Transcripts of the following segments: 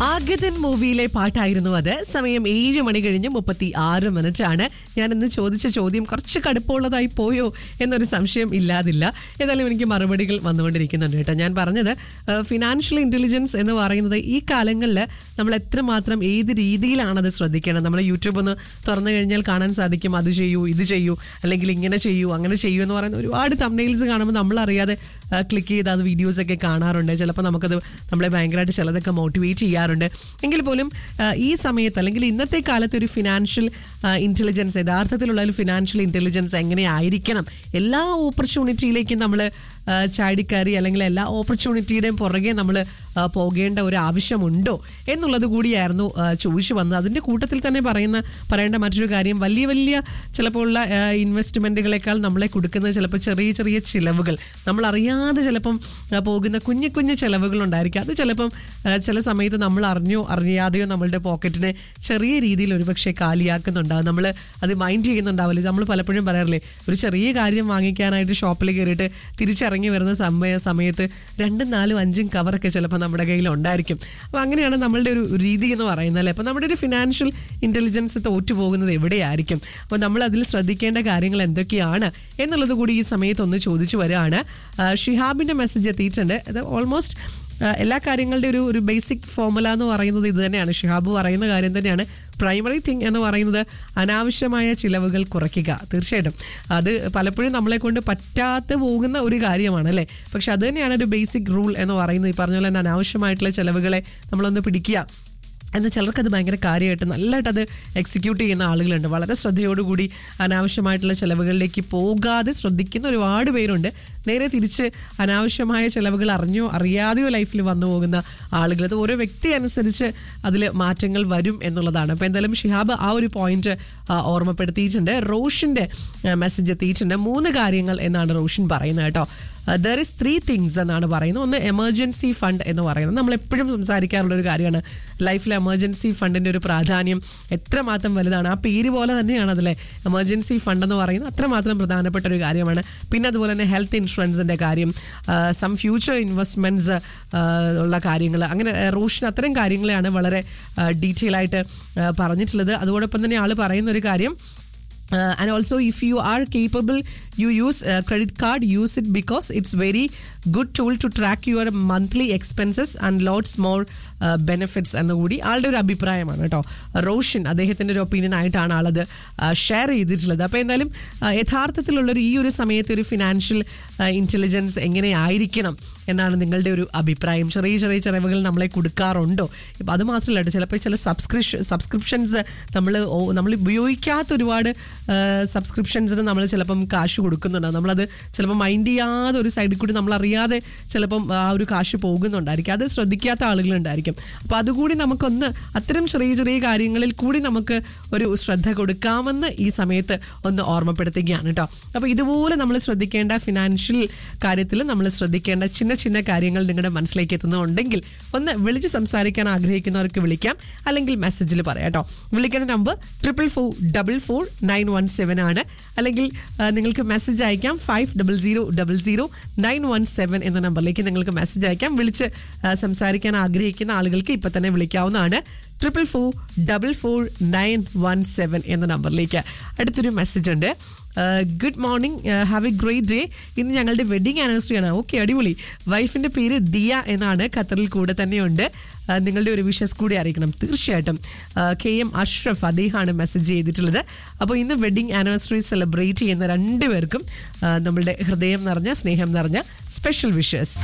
ആഗതൻ മൂവിയിലെ പാട്ടായിരുന്നു അത് സമയം ഏഴ് മണി കഴിഞ്ഞ് മുപ്പത്തി ആറ് മിനിറ്റ് ആണ് ഞാൻ ഇന്ന് ചോദിച്ച ചോദ്യം കുറച്ച് കടുപ്പമുള്ളതായി പോയോ എന്നൊരു സംശയം ഇല്ലാതില്ല ഏതായാലും എനിക്ക് മറുപടികൾ വന്നുകൊണ്ടിരിക്കുന്നുണ്ട് കേട്ടോ ഞാൻ പറഞ്ഞത് ഫിനാൻഷ്യൽ ഇന്റലിജൻസ് എന്ന് പറയുന്നത് ഈ കാലങ്ങളിൽ നമ്മൾ എത്രമാത്രം ഏത് രീതിയിലാണ് അത് ശ്രദ്ധിക്കേണ്ടത് നമ്മൾ യൂട്യൂബ് ഒന്ന് തുറന്നു കഴിഞ്ഞാൽ കാണാൻ സാധിക്കും അത് ചെയ്യൂ ഇത് ചെയ്യൂ അല്ലെങ്കിൽ ഇങ്ങനെ ചെയ്യൂ അങ്ങനെ ചെയ്യൂ എന്ന് പറയുന്ന ഒരുപാട് തമ്നെയിൽസ് കാണുമ്പോൾ നമ്മൾ അറിയാതെ ക്ലിക്ക് ചെയ്ത് അത് വീഡിയോസ് ഒക്കെ കാണാറുണ്ട് ചിലപ്പോൾ നമുക്കത് നമ്മളെ ഭയങ്കരമായിട്ട് ചിലതൊക്കെ മോട്ടിവേറ്റ് ചെയ്യാറുണ്ട് എങ്കിൽ പോലും ആ, ഈ സമയത്ത് അല്ലെങ്കിൽ ഇന്നത്തെ കാലത്ത് ഒരു ഫിനാൻഷ്യൽ ഇന്റലിജൻസ് യഥാർത്ഥത്തിലുള്ള ഒരു ഫിനാൻഷ്യൽ ഇന്റലിജൻസ് എങ്ങനെയായിരിക്കണം എല്ലാ ഓപ്പർച്യൂണിറ്റിയിലേക്കും നമ്മൾ ചാടിക്കയറി അല്ലെങ്കിൽ എല്ലാ ഓപ്പർച്യൂണിറ്റിയുടെയും പുറകെ നമ്മൾ പോകേണ്ട ഒരു ആവശ്യമുണ്ടോ എന്നുള്ളത് കൂടിയായിരുന്നു ആ, ചോദിച്ചു വന്നത് അതിൻ്റെ കൂട്ടത്തിൽ തന്നെ പറയുന്ന പറയേണ്ട മറ്റൊരു കാര്യം വലിയ വലിയ ചിലപ്പോൾ ഉള്ള ഇൻവെസ്റ്റ്മെൻറ്റുകളെക്കാൾ നമ്മളെ കൊടുക്കുന്നത് ചിലപ്പോൾ ചെറിയ ചെറിയ ചിലവുകൾ നമ്മൾ അറിയാതെ ചിലപ്പം ആ, പോകുന്ന കുഞ്ഞു കുഞ്ഞു ചിലവുകളുണ്ടായിരിക്കും അത് ചിലപ്പം ആ, ചില സമയത്ത് നമ്മൾ അറിഞ്ഞോ അറിയാതെയോ നമ്മളുടെ പോക്കറ്റിനെ ചെറിയ രീതിയിൽ ഒരുപക്ഷെ കാലിയാക്കുന്നുണ്ടാവും നമ്മൾ അത് മൈൻഡ് ചെയ്യുന്നുണ്ടാവില്ല നമ്മൾ പലപ്പോഴും പറയാറില്ലേ ഒരു ചെറിയ കാര്യം വാങ്ങിക്കാനായിട്ട് ഷോപ്പിൽ കയറിയിട്ട് തിരിച്ചിറങ്ങി വരുന്ന സമയ സമയത്ത് രണ്ടും നാലും അഞ്ചും കവറൊക്കെ ചിലപ്പോൾ നമ്മുടെ കയ്യിൽ ഉണ്ടായിരിക്കും അപ്പോൾ അങ്ങനെയാണ് നമ്മളുടെ ഒരു രീതി എന്ന് പറയുന്നത് അല്ലേ അപ്പോൾ നമ്മുടെ ഒരു ഫിനാൻഷ്യൽ ഇൻ്റലിജൻസ് തോറ്റു പോകുന്നത് എവിടെയായിരിക്കും അപ്പോൾ നമ്മൾ അതിൽ ശ്രദ്ധിക്കേണ്ട കാര്യങ്ങൾ എന്തൊക്കെയാണ് എന്നുള്ളത് കൂടി ഈ സമയത്ത് ഒന്ന് ചോദിച്ചു വരികയാണ് ആ, ഷിഹാബിൻ്റെ മെസ്സേജ് എത്തിയിട്ടുണ്ട് അത് ഓൾമോസ്റ്റ് ആഹ് എല്ലാ കാര്യങ്ങളുടെ ഒരു ഒരു ബേസിക് ഫോർമുല എന്ന് പറയുന്നത് ഇത് തന്നെയാണ് ഷിഹാബ് പറയുന്ന കാര്യം തന്നെയാണ് പ്രൈമറി തിങ് എന്ന് പറയുന്നത് അനാവശ്യമായ ചിലവുകൾ കുറയ്ക്കുക തീർച്ചയായിട്ടും അത് പലപ്പോഴും നമ്മളെ കൊണ്ട് പറ്റാതെ പോകുന്ന ഒരു കാര്യമാണ് അല്ലേ പക്ഷെ അത് തന്നെയാണ് ഒരു ബേസിക് റൂൾ എന്ന് പറയുന്നത് ഈ പറഞ്ഞ പോലെ തന്നെ അനാവശ്യമായിട്ടുള്ള ചിലവുകളെ നമ്മളൊന്ന് പിടിക്കുക എന്ന് ചിലർക്കത് ഭയങ്കര കാര്യമായിട്ട് നല്ലതായിട്ട് അത് എക്സിക്യൂട്ട് ചെയ്യുന്ന ആളുകളുണ്ട് വളരെ ശ്രദ്ധയോടുകൂടി അനാവശ്യമായിട്ടുള്ള ചിലവുകളിലേക്ക് പോകാതെ ശ്രദ്ധിക്കുന്ന ഒരുപാട് പേരുണ്ട് നേരെ തിരിച്ച് അനാവശ്യമായ ചിലവുകൾ അറിഞ്ഞോ അറിയാതെയോ ലൈഫിൽ വന്നു പോകുന്ന ആളുകൾ അത് ഓരോ വ്യക്തി അനുസരിച്ച് അതിൽ മാറ്റങ്ങൾ വരും എന്നുള്ളതാണ് അപ്പോൾ എന്തായാലും ഷിഹാബ് ആ ഒരു പോയിന്റ് ഓർമ്മപ്പെടുത്തിയിട്ടുണ്ട് റോഷൻ്റെ മെസ്സേജ് എത്തിയിട്ടുണ്ട് മൂന്ന് കാര്യങ്ങൾ എന്നാണ് റോഷൻ പറയുന്നത് കേട്ടോ ദർ ഇസ് ത്രീ തിങ്സ് എന്നാണ് പറയുന്നത് ഒന്ന് എമർജൻസി ഫണ്ട് എന്ന് പറയുന്നത് നമ്മൾ എപ്പോഴും സംസാരിക്കാറുള്ള ഒരു കാര്യമാണ് ലൈഫിലെ എമർജൻസി ഫണ്ടിന്റെ ഒരു പ്രാധാന്യം എത്രമാത്രം വലുതാണ് ആ പേര് പോലെ തന്നെയാണ് അതിലെ എമർജൻസി ഫണ്ട് എന്ന് പറയുന്നത് അത്രമാത്രം പ്രധാനപ്പെട്ട ഒരു കാര്യമാണ് പിന്നെ അതുപോലെ തന്നെ ഹെൽത്ത് ഇൻഷുറൻസിന്റെ കാര്യം സം ഫ്യൂച്ചർ ഇൻവെസ്റ്റ്മെന്റ്സ് ഉള്ള കാര്യങ്ങൾ അങ്ങനെ റോഷൻ അത്തരം കാര്യങ്ങളെയാണ് വളരെ ഡീറ്റെയിൽ ആയിട്ട് ആ, പറഞ്ഞിട്ടുള്ളത് അതോടൊപ്പം തന്നെ ആൾ പറയുന്ന ഒരു കാര്യം Uh, and also if you are capable you use uh, credit card use it because it's very good tool to track your monthly expenses and lots more uh, benefits എന്നുകൂടി ആളുടെ ഒരു അഭിപ്രായമാണ് കേട്ടോ റോഷൻ അദ്ദേഹത്തിൻ്റെ ഒരു ഒപ്പീനിയൻ ആയിട്ടാണ് ആളത് ഷെയർ ചെയ്തിട്ടുള്ളത് അപ്പോൾ എന്തായാലും uh, യഥാർത്ഥത്തിലുള്ളൊരു ഈ ഒരു സമയത്ത് ഒരു ഫിനാൻഷ്യൽ ഇൻ്റലിജൻസ് എങ്ങനെയായിരിക്കണം എന്നാണ് നിങ്ങളുടെ ഒരു അഭിപ്രായം ചെറിയ ചെറിയ ചിലവുകൾ നമ്മളെ കൊടുക്കാറുണ്ടോ ഇപ്പം അത് മാത്രമല്ല കേട്ടോ ചിലപ്പോൾ ചില സബ്സ്ക്രിപ്ഷൻ സബ്സ്ക്രിപ്ഷൻസ് നമ്മൾ നമ്മൾ ഉപയോഗിക്കാത്ത ഒരുപാട് സബ്സ്ക്രിപ്ഷൻസിന് നമ്മൾ ചിലപ്പം കാശ് കൊടുക്കുന്നുണ്ടാവും നമ്മളത് ചിലപ്പോൾ മൈൻഡ് ചെയ്യാതെ ഒരു സൈഡിൽ കൂടി നമ്മൾ അറിയാതെ ചിലപ്പം ആ ഒരു കാശ് പോകുന്നുണ്ടായിരിക്കും അത് ശ്രദ്ധിക്കാത്ത ആളുകളുണ്ടായിരിക്കും അപ്പോൾ അതുകൂടി നമുക്കൊന്ന് അത്തരം ചെറിയ ചെറിയ കാര്യങ്ങളിൽ കൂടി നമുക്ക് ഒരു ശ്രദ്ധ കൊടുക്കാമെന്ന് ഈ സമയത്ത് ഒന്ന് ഓർമ്മപ്പെടുത്തുകയാണ് കേട്ടോ അപ്പോൾ ഇതുപോലെ നമ്മൾ ശ്രദ്ധിക്കേണ്ട ഫിനാൻഷ്യൽ കാര്യത്തിൽ നമ്മൾ ശ്രദ്ധിക്കേണ്ട ചിന്ന ചിന്ന കാര്യങ്ങൾ നിങ്ങളുടെ മനസ്സിലേക്ക് എത്തുന്നുണ്ടെങ്കിൽ ഒന്ന് വിളിച്ച് സംസാരിക്കാൻ ആഗ്രഹിക്കുന്നവർക്ക് വിളിക്കാം അല്ലെങ്കിൽ മെസ്സേജിൽ പറയാം കേട്ടോ വിളിക്കേണ്ട number triple four double four nine one seven ആണ് അല്ലെങ്കിൽ ആ, നിങ്ങൾക്ക് മെസ്സേജ് അയക്കാം five double zero double zero nine one seven എന്ന നമ്പറിലേക്ക് നിങ്ങൾക്ക് മെസ്സേജ് അയക്കാം വിളിച്ച് ആ, സംസാരിക്കാൻ ആഗ്രഹിക്കുന്ന ആളുകൾക്ക് ഇപ്പം തന്നെ വിളിക്കാവുന്നതാണ് triple four double four nine one seven എന്ന നമ്പറിലേക്ക് അടുത്തൊരു മെസ്സേജ് ഉണ്ട് good morning have a great day ഇന്ന് ഞങ്ങളുടെ വെഡിങ് ആനിവേഴ്സറി ആണ് ഓക്കെ അടിപൊളി വൈഫിന്റെ പേര് ദിയ എന്നാണ് ഖത്തറിൽ കൂടെ തന്നെയുണ്ട് ആ, നിങ്ങളുടെ ഒരു വിഷസ് കൂടി അറിയിക്കണം തീർച്ചയായിട്ടും കെ എം അഷ്റഫ് അദ്ദേഹമാണ് മെസ്സേജ് ചെയ്തിട്ടുള്ളത് അപ്പോൾ ഇന്ന് വെഡിങ് ആനിവേഴ്സറി സെലിബ്രേറ്റ് ചെയ്യുന്ന രണ്ടുപേർക്കും ആ, നമ്മളുടെ ഹൃദയം നിറഞ്ഞ സ്നേഹം നിറഞ്ഞ special wishes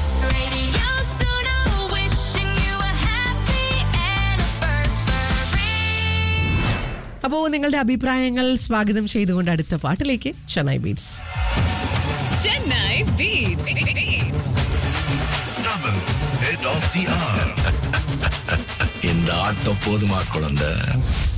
Radio Suno, wishing you a happy anniversary. അപ്പോൾ നിങ്ങളുടെ അഭിപ്രായങ്ങൾ സ്വാഗതം ചെയ്തുകൊണ്ട് അടുത്ത പാട്ടിലേക്ക് Chennai beats Chennai Beats. Beats. Tamil, head of the hour. இந்த ஆட்டம் போதுமா குழந்தை